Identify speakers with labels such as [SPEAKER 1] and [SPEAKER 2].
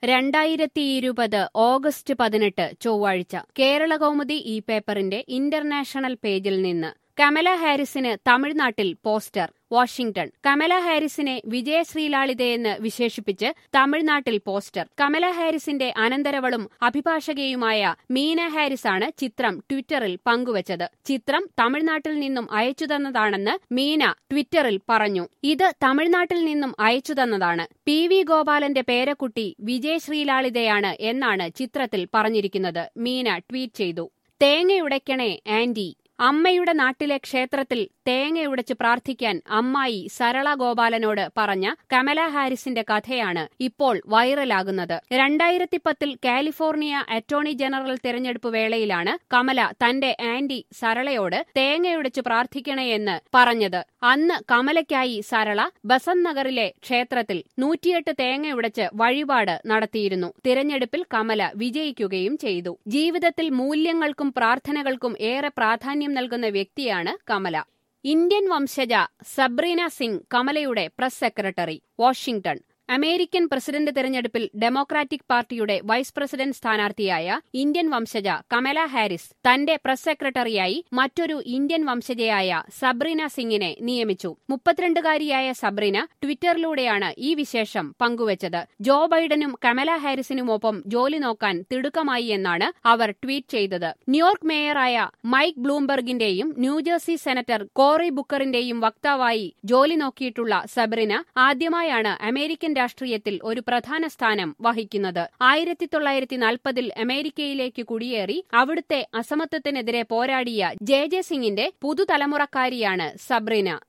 [SPEAKER 1] രണ്ടായിരത്തി ഇരുപത് ഓഗസ്റ്റ് പതിനെട്ട് ചൊവ്വാഴ്ച കേരള കൗമുദി ഈ പേപ്പറിന്റെ ഇന്റർനാഷണൽ പേജിൽ നിന്ന് കമല ഹാരിസിന് തമിഴ്നാട്ടിൽ പോസ്റ്റർ വാഷിംഗ്ടൺ കമല ഹാരിസിനെ വിജയശ്രീലാളിതയെന്ന് വിശേഷിപ്പിച്ച് തമിഴ്നാട്ടിൽ പോസ്റ്റർ കമല ഹാരിസിന്റെ അനന്തരവളും അഭിഭാഷകയുമായ മീന ഹാരിസാണ് ചിത്രം ട്വിറ്ററിൽ പങ്കുവച്ചത് ചിത്രം തമിഴ്നാട്ടിൽ നിന്നും അയച്ചു തന്നതാണെന്ന് മീന ട്വിറ്ററിൽ പറഞ്ഞു ഇത് തമിഴ്നാട്ടിൽ നിന്നും അയച്ചു തന്നതാണ് പി വി ഗോപാലന്റെ പേരക്കുട്ടി വിജയശ്രീലാളിതയാണ് എന്നാണ് ചിത്രത്തിൽ പറഞ്ഞിരിക്കുന്നത് മീന ട്വീറ്റ് ചെയ്തു തേങ്ങയുടയ്ക്കണേ ആന്റി അമ്മയുടെ നാട്ടിലെ ക്ഷേത്രത്തിൽ തേങ്ങയുടച്ച് പ്രാർത്ഥിക്കാൻ അമ്മായി സരള ഗോപാലനോട് പറഞ്ഞ കമല ഹാരിസിന്റെ കഥയാണ് ഇപ്പോൾ വൈറലാകുന്നത് രണ്ടായിരത്തി പത്തിൽ കാലിഫോർണിയ അറ്റോർണി ജനറൽ തെരഞ്ഞെടുപ്പ് വേളയിലാണ് കമല തന്റെ ആന്റി സരളയോട് തേങ്ങയുടച്ച് പ്രാർത്ഥിക്കണേയെന്ന് പറഞ്ഞത് അന്ന് കമലയ്ക്കായി സരള ബസന്ത് നഗറിലെ ക്ഷേത്രത്തിൽ നൂറ്റിയെട്ട് തേങ്ങയുടച്ച് വഴിപാട് നടത്തിയിരുന്നു തിരഞ്ഞെടുപ്പിൽ കമല വിജയിക്കുകയും ചെയ്തു ജീവിതത്തിൽ മൂല്യങ്ങൾക്കും പ്രാർത്ഥനകൾക്കും ഏറെ പ്രാധാന്യം നൽകുന്ന വ്യക്തിയാണ് കമല ഇന്ത്യൻ വംശജ സബ്രീന സിംഗ് കമലയുടെ press secretary Washington American president തെരഞ്ഞെടുപ്പിൽ ഡെമോക്രാറ്റിക് പാർട്ടിയുടെ വൈസ് പ്രസിഡന്റ് സ്ഥാനാർത്ഥിയായ ഇന്ത്യൻ വംശജ കമല ഹാരിസ് തന്റെ പ്രസ് സെക്രട്ടറിയായി മറ്റൊരു ഇന്ത്യൻ വംശജയായ സബ്രീന സിംഗിനെ നിയമിച്ചു മുപ്പത്തിരണ്ടുകാരിയായ സബ്രീന ട്വിറ്ററിലൂടെയാണ് ഈ വിശേഷം പങ്കുവച്ചത് ജോ ബൈഡനും കമല ഹാരിസിനുമൊപ്പം ജോലി നോക്കാൻ തിടുക്കമായി എന്നാണ് അവർ ട്വീറ്റ് ചെയ്തത് ന്യൂയോർക്ക് മേയറായ മൈക്ക് ബ്ലൂംബർഗിന്റെയും ന്യൂജേഴ്സി സെനറ്റർ കോറി ബുക്കറിന്റെയും വക്താവായി ജോലി നോക്കിയിട്ടുള്ള സബ്രീന ആദ്യമായാണ് അമേരിക്കൻ രാഷ്ട്രീയത്തിൽ ഒരു പ്രധാന സ്ഥാനം വഹിക്കുന്നത് ആയിരത്തി തൊള്ളായിരത്തി നാൽപ്പതിൽ അമേരിക്കയിലേക്ക് കുടിയേറി അവിടുത്തെ അസമത്വത്തിനെതിരെ പോരാടിയ ജെ ജെ സിംഗിന്റെ പുതുതലമുറക്കാരിയാണ് സബ്രീന